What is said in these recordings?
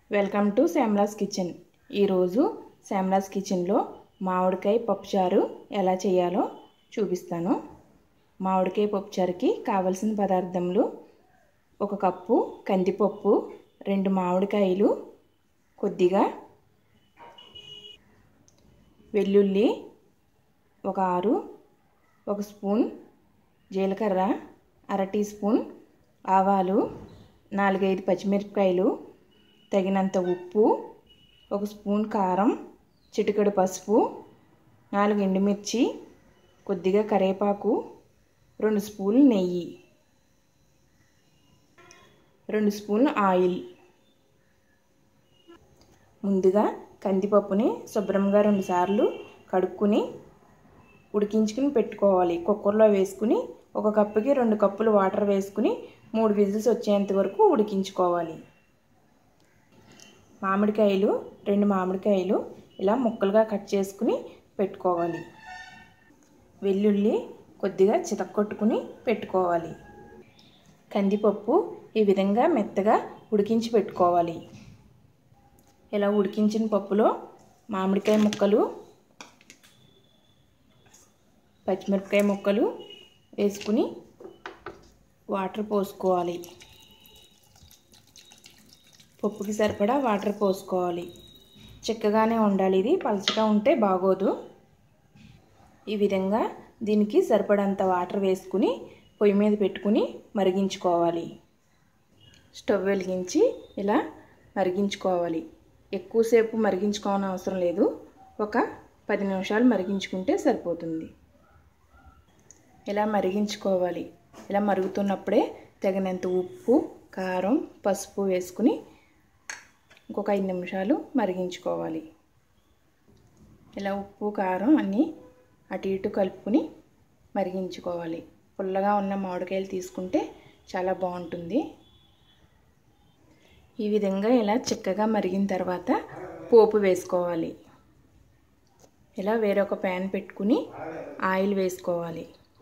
welcome to శ్యామ్లాస్ kitchen ఈరోజు శ్యామ్లాస్ కిచెన్లో మామిడికాయ పప్పుచారు ఎలా చేయాలో చూపిస్తాను మామిడికాయ పప్పుచారుకి కావలసిన పదార్థములు ఒక కప్పు కందిపప్పు రెండు మామిడికాయలు కొద్దిగా వెల్లుల్లి ఒక ఆరు ఒక స్పూన్ జీలకర్ర అర టీ స్పూన్ ఆవాలు నాలుగైదు పచ్చిమిరపకాయలు తగినంత ఉప్పు ఒక స్పూన్ కారం చిటికెడు పసుపు నాలుగు ఎండుమిర్చి కొద్దిగా కరివేపాకు రెండు స్పూన్లు నెయ్యి రెండు స్పూన్లు ఆయిల్ ముందుగా కందిపప్పుని శుభ్రంగా రెండుసార్లు కడుక్కుని ఉడికించుకుని పెట్టుకోవాలి కుక్కర్లో వేసుకుని ఒక కప్పుకి రెండు కప్పులు వాటర్ వేసుకుని మూడు విజిల్స్ వచ్చేంత వరకు ఉడికించుకోవాలి మామిడికాయలు రెండు మామిడికాయలు ఇలా ముక్కలుగా కట్ చేసుకుని పెట్టుకోవాలి వెల్లుల్లి కొద్దిగా చితక్కొట్టుకుని పెట్టుకోవాలి కందిపప్పు ఈ విధంగా మెత్తగా ఉడికించి పెట్టుకోవాలి ఇలా ఉడికించిన పప్పులో మామిడికాయ ముక్కలు పచ్చిమిరపకాయ ముక్కలు వేసుకుని వాటర్ పోసుకోవాలి పప్పుకి సరిపడా వాటర్ పోసుకోవాలి చిక్కగానే ఉండాలి ఇది పలచగా ఉంటే బాగోదు ఈ విధంగా దీనికి సరిపడంత వాటర్ వేసుకుని పొయ్యి మీద పెట్టుకుని మరిగించుకోవాలి స్టవ్ వెలిగించి ఇలా మరిగించుకోవాలి ఎక్కువసేపు మరిగించుకోవాలని అవసరం లేదు ఒక పది నిమిషాలు మరిగించుకుంటే సరిపోతుంది ఇలా మరిగించుకోవాలి ఇలా మరుగుతున్నప్పుడే తగినంత ఉప్పు కారం పసుపు వేసుకుని ఇంకొక ఐదు నిమిషాలు మరిగించుకోవాలి ఇలా ఉప్పు కారం అన్నీ అటు ఇటు కలుపుకుని మరిగించుకోవాలి పుల్లగా ఉన్న మామిడికాయలు తీసుకుంటే చాలా బాగుంటుంది ఈ విధంగా ఇలా చిక్కగా మరిగిన తర్వాత పోపు వేసుకోవాలి ఇలా వేరొక ప్యాన్ పెట్టుకుని ఆయిల్ వేసుకోవాలి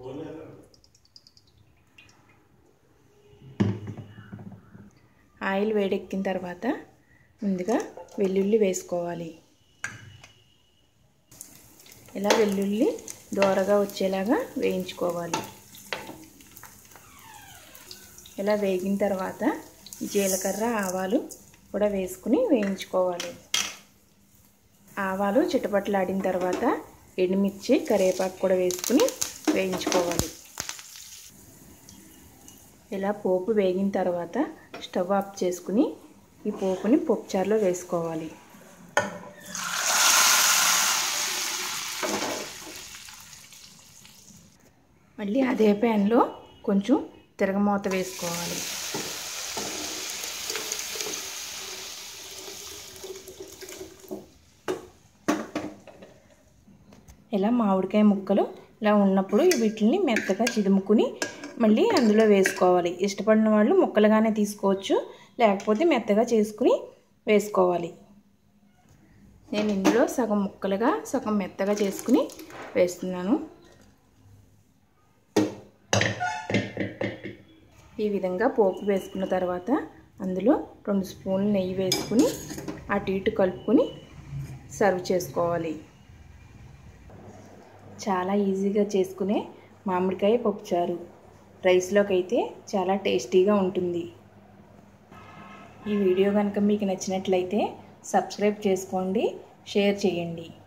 ఆయిల్ వేడెక్కిన తర్వాత ముందుగా వెల్లుల్లి వేసుకోవాలి ఇలా వెల్లుల్లి దోరగా వచ్చేలాగా వేయించుకోవాలి ఇలా వేగిన తర్వాత జీలకర్ర ఆవాలు కూడా వేసుకుని వేయించుకోవాలి ఆవాలు చిటపట్లాడిన తర్వాత ఎండుమిర్చి కరివేపాకు కూడా వేసుకుని వేయించుకోవాలి ఇలా పోపు వేగిన తర్వాత స్టవ్ ఆఫ్ చేసుకుని ఈ పోపుని పప్పుచారులో వేసుకోవాలి మళ్ళీ అదే ప్యాన్లో కొంచెం తిరగమూత వేసుకోవాలి ఇలా మామిడికాయ ముక్కలు ఇలా ఉన్నప్పుడు వీటిని మెత్తగా చిదుముకుని మళ్ళీ అందులో వేసుకోవాలి ఇష్టపడిన వాళ్ళు ముక్కలుగానే తీసుకోవచ్చు లేకపోతే మెత్తగా చేసుకుని వేసుకోవాలి నేను ఇందులో సగం ముక్కలుగా సగం మెత్తగా చేసుకుని వేస్తున్నాను ఈ విధంగా పోపు వేసుకున్న తర్వాత అందులో రెండు స్పూన్లు నెయ్యి వేసుకుని అటు ఇటు కలుపుకొని సర్వ్ చేసుకోవాలి చాలా ఈజీగా చేసుకునే మామిడికాయ పప్పుచారు రైస్లోకి అయితే చాలా టేస్టీగా ఉంటుంది ఈ వీడియో కనుక మీకు నచ్చినట్లయితే సబ్స్క్రైబ్ చేసుకోండి షేర్ చేయండి